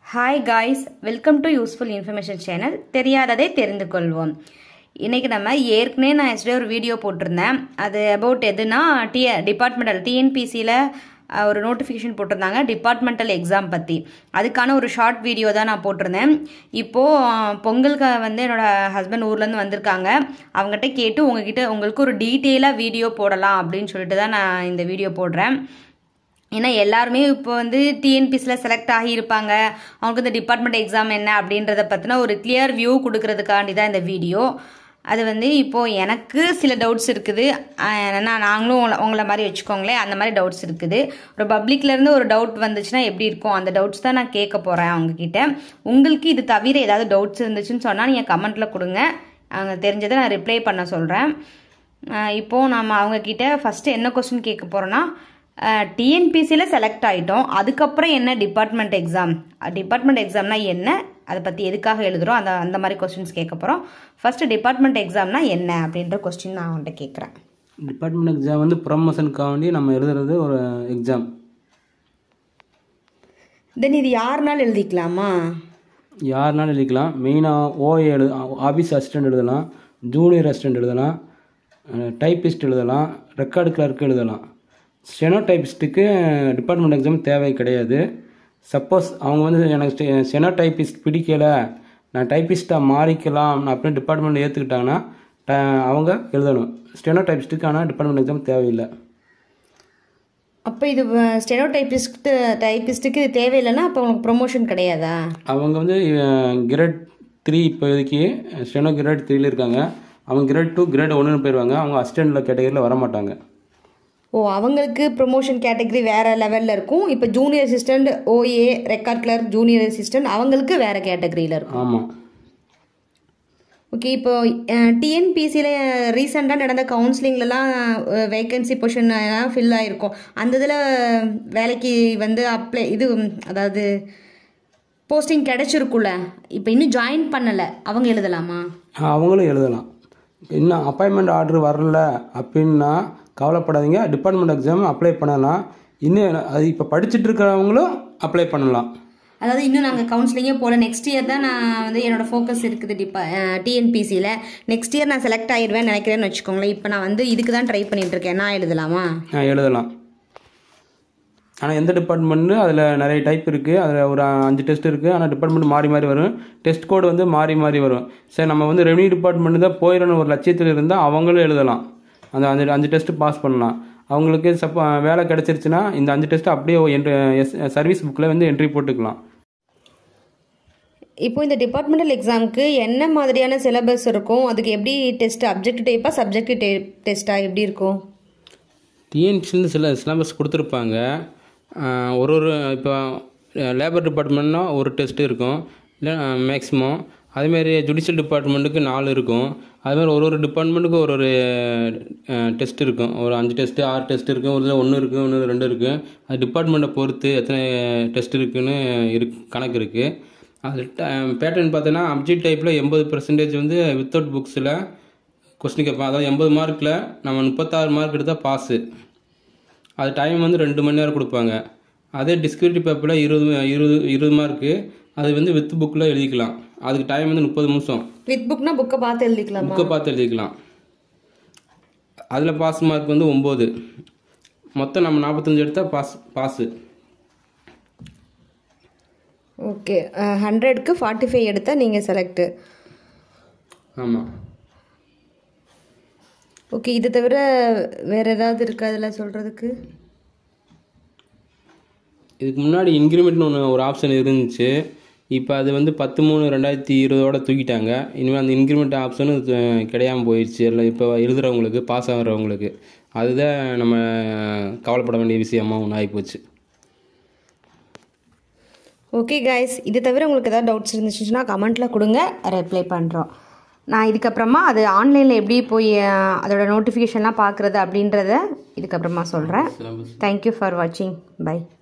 hi guys welcome to useful information channel தெரியாததை தெரிந்து கொள்வோம் இன்றைக்கி நம்ம ஏற்கனவே நான் எஸ்டே ஒரு வீடியோ போட்டிருந்தேன் அது அபவுட் எதுனா டி டிபார்ட்மெண்டல் டிஎன்பிசியில் ஒரு நோட்டிஃபிகேஷன் போட்டிருந்தாங்க டிபார்ட்மெண்டல் எக்ஸாம் பற்றி அதுக்கான ஒரு ஷார்ட் வீடியோ தான் நான் போட்டிருந்தேன் இப்போது பொங்கலுக்கு வந்து என்னோடய ஹஸ்பண்ட் ஊர்லேருந்து வந்திருக்காங்க அவங்ககிட்ட கேட்டு உங்ககிட்ட உங்களுக்கு ஒரு டீட்டெயிலாக வீடியோ போடலாம் அப்படின்னு சொல்லிட்டு தான் நான் இந்த வீடியோ போடுறேன் ஏன்னா எல்லாருமே இப்போ வந்து டிஎன்பிசியில் செலக்ட் ஆகியிருப்பாங்க அவங்களுக்கு இந்த டிபார்ட்மெண்ட் எக்ஸாம் என்ன அப்படின்றத பற்றின ஒரு கிளியர் வியூ கொடுக்கறதுக்காண்டி தான் இந்த வீடியோ அது வந்து இப்போது எனக்கு சில டவுட்ஸ் இருக்குது ஏன்னா நாங்களும் உங்களை உங்களை மாதிரி வச்சுக்கோங்களேன் அந்த மாதிரி டவுட்ஸ் இருக்குது ஒரு பப்ளிக்லேருந்து ஒரு டவுட் வந்துச்சுன்னா எப்படி இருக்கும் அந்த டவுட்ஸ் தான் நான் கேட்க போகிறேன் அவங்கக்கிட்ட உங்களுக்கு இது தவிர ஏதாவது டவுட்ஸ் இருந்துச்சுன்னு சொன்னால் நீங்கள் கமெண்ட்டில் கொடுங்க அவங்க தெரிஞ்சதை நான் ரிப்ளை பண்ண சொல்கிறேன் இப்போது நம்ம அவங்கக்கிட்ட ஃபஸ்ட்டு என்ன கொஸ்டின் கேட்க போகிறோன்னா டிஎன்பிசியில் செலக்ட் ஆகிட்டோம் அதுக்கப்புறம் என்ன டிபார்ட்மெண்ட் எக்ஸாம் டிபார்ட்மெண்ட் எக்ஸாம்னா என்ன அதை பற்றி எதுக்காக எழுதுகிறோம் அந்த அந்த மாதிரி கொஸ்டின்ஸ் கேட்க போகிறோம் ஃபஸ்ட்டு டிபார்ட்மெண்ட் எக்ஸாம்னா என்ன அப்படின்ற கொஸ்டின் நான் அவன்கிட்ட கேட்குறேன் டிபார்ட்மெண்ட் எக்ஸாம் வந்து ப்ரமோஷனுக்காக வேண்டி நம்ம எழுதுறது ஒரு எக்ஸாம் தென் இது யாருனாலும் எழுதிக்கலாமா யாருனாலும் எழுதிக்கலாம் மெயினாக ஓஏ எழு ஆஃபீஸ் அசிஸ்டன்ட் எழுதலாம் ஜூனியர் அசிஸ்டன்ட் எழுதலாம் டைப்பிஸ்ட் எழுதலாம் ரெக்கார்டு கிளர்க் எழுதலாம் ஸ்டெனோ டைப்பிஸ்ட்டுக்கு டிபார்ட்மெண்ட் எக்ஸாம் தேவை கிடையாது சப்போஸ் அவங்க வந்து எனக்கு ஸ்டெனோ டைப்பிஸ்ட் பிடிக்கலை நான் டைப்பிஸ்ட்டாக மாறிக்கலாம் அப்படின்னு டிபார்ட்மெண்ட் ஏற்றுக்கிட்டாங்கன்னா அவங்க எழுதணும் ஸ்டெனோ டைப்பிஸ்ட்டுக்கு ஆனால் டிபார்ட்மெண்ட் எக்ஸாம் தேவையில்லை அப்போ இது ஸ்டெனோ டைப்பிஸ்ட்டு டைப்பிஸ்ட்டுக்கு இது தேவையில்லைன்னா அப்போ உங்களுக்கு ப்ரொமோஷன் கிடையாதா அவங்க வந்து கிரேட் த்ரீ இப்போதைக்கு ஸ்டெனோ கிரேட் த்ரீல இருக்காங்க அவங்க கிரேட் டூ கிரேட் ஒன்றுன்னு போயிடுவாங்க அவங்க அசிஸ்டன்ட்ல கேட்டகரியில் வர மாட்டாங்க ஓ அவங்களுக்கு ப்ரொமோஷன் கேட்டகரி வேறு லெவலில் இருக்கும் இப்போ junior assistant OA record clerk junior assistant அவங்களுக்கு வேறு கேட்டகரியில் இருக்கும் ஆமாம் ஓகே இப்போ டிஎன்பிசியில் ரீசெண்டாக நடந்த கவுன்சிலிங்லலாம் வேக்கன்சி பொசிஷன் ஃபில் ஆகிருக்கும் அந்த இதில் வேலைக்கு வந்து அப்ளை இது அதாவது போஸ்டிங் கிடைச்சிருக்குல்ல இப்போ இன்னும் ஜாயின் பண்ணலை அவங்க எழுதலாமா அவங்களும் எழுதலாம் இன்னும் அப்பாயின்மெண்ட் ஆர்டர் வரல அப்படின்னா கவலைப்படாதீங்க டிபார்ட்மெண்ட் எக்ஸாம் அப்ளை பண்ணலாம் இன்னும் அது இப்போ படிச்சுட்டு இருக்கிறவங்களும் அப்ளை பண்ணலாம் அதாவது இன்னும் நாங்கள் கவுன்சிலிங்கே போகல நெக்ஸ்ட் இயர் தான் நான் வந்து என்னோட ஃபோக்கஸ் இருக்குது டிபா டிஎன்பிசியில் நெக்ஸ்ட் இயர் நான் செலக்ட் ஆயிடுவேன் நினைக்கிறேன்னு வச்சுக்கோங்களேன் இப்போ நான் வந்து இதுக்கு தான் ட்ரை பண்ணிட்டு இருக்கேன் நான் எழுதலாமா எழுதலாம் ஆனால் எந்த டிபார்ட்மெண்ட்டு அதில் நிறைய டைப் இருக்குது அதில் ஒரு அஞ்சு டெஸ்ட் இருக்குது ஆனால் டிபார்ட்மெண்ட் மாறி மாறி வரும் டெஸ்ட் கோடு வந்து மாறி மாறி வரும் சரி நம்ம வந்து ரெவன்யூ டிபார்ட்மெண்ட் தான் போயிடணும் ஒரு லட்சியத்தில் இருந்தால் அவங்களும் எழுதலாம் அந்த அஞ்சு அஞ்சு டெஸ்ட்டு பாஸ் பண்ணலாம் அவங்களுக்கு சப்போ வேலை கிடச்சிருச்சுன்னா இந்த அஞ்சு டெஸ்ட்டு அப்படியே என்ட்ரி எஸ் சர்வீஸ் புக்கில் வந்து என்ட்ரி போட்டுக்கலாம் இப்போ இந்த டிபார்ட்மெண்டல் எக்ஸாமுக்கு என்ன மாதிரியான சிலபஸ் இருக்கும் அதுக்கு எப்படி டெஸ்ட் அப்ஜெக்ட் டைப்பாக சப்ஜெக்ட் டே டெஸ்ட்டாக எப்படி இருக்கும் டிஎன்பிசிலேருந்து சில சிலபஸ் கொடுத்துருப்பாங்க ஒரு ஒரு இப்போ லேபர் டிபார்ட்மெண்ட்னா ஒரு டெஸ்ட் இருக்கும் இல்லை மேக்ஸிமம் அதேமாரி ஜுடிஷியல் டிபார்ட்மெண்ட்டுக்கு நாலு இருக்கும் அதுமாதிரி ஒரு ஒரு டிபார்ட்மெண்ட்டுக்கு ஒரு ஒரு டெஸ்ட் இருக்கும் ஒரு அஞ்சு டெஸ்ட்டு ஆறு டெஸ்ட் இருக்கும் ஒரு இதில் ஒன்று இருக்குது ஒன்று ரெண்டு இருக்குது அது டிபார்ட்மெண்ட்டை பொறுத்து எத்தனை டெஸ்ட் இருக்குதுன்னு இருக்கு கணக்கு இருக்குது அது பேட்டர்ன் பார்த்தோன்னா அப்ஜெக்ட் டைப்பில் எண்பது பர்சன்டேஜ் வந்து வித்தவுட் புக்ஸில் கொஸ்டின் கேட்பேன் அதாவது எண்பது மார்க்கில் நம்ம முப்பத்தாறு மார்க் எடுத்தால் பாஸு அது டைம் வந்து ரெண்டு மணி நேரம் கொடுப்பாங்க அதே டிஸ்கிரிப்டிவ் பேப்பரில் இருபது இருபது இருபது மார்க்கு அது வந்து வித் புக்கில் எழுதிக்கலாம் அதுக்கு டைம் வந்து முப்பது நிமிஷம் வித் புக்னா புக்கை பார்த்து எழுதிக்கலாமா புக்கை பார்த்து எழுதிக்கலாம் அதில் பாஸ் மார்க் வந்து ஒம்பது மொத்தம் நம்ம நாற்பத்தஞ்சு எடுத்தால் பாஸ் பாஸு ஓகே ஹண்ட்ரட்க்கு ஃபார்ட்டி ஃபைவ் எடுத்தால் நீங்கள் செலக்டு ஆமாம் ஓகே இது தவிர வேறு ஏதாவது இருக்கா அதில் சொல்கிறதுக்கு இதுக்கு முன்னாடி இன்க்ரிமெண்ட்னு ஒன்று ஒரு ஆப்ஷன் இருந்துச்சு இப்போ அது வந்து பத்து மூணு ரெண்டாயிரத்தி இருபதோட தூக்கிட்டாங்க இனிமேல் அந்த இன்க்ரிமெண்ட் ஆப்ஷனும் கிடையாமல் போயிடுச்சு இல்லை இப்போ எழுதுகிறவங்களுக்கு பாஸ் ஆகிறவங்களுக்கு அதுதான் நம்ம கவலைப்பட வேண்டிய விஷயமா ஒன்று ஆகிப்போச்சு ஓகே கைஸ் இது தவிர உங்களுக்கு ஏதாவது டவுட்ஸ் இருந்துச்சுன்னா கமெண்ட்டில் கொடுங்க ரிப்ளை பண்ணுறோம் நான் இதுக்கப்புறமா அது ஆன்லைனில் எப்படி போய் அதோட நோட்டிஃபிகேஷன்லாம் பார்க்குறது அப்படின்றத இதுக்கப்புறமா சொல்கிறேன் தேங்க்யூ ஃபார் வாட்சிங் பை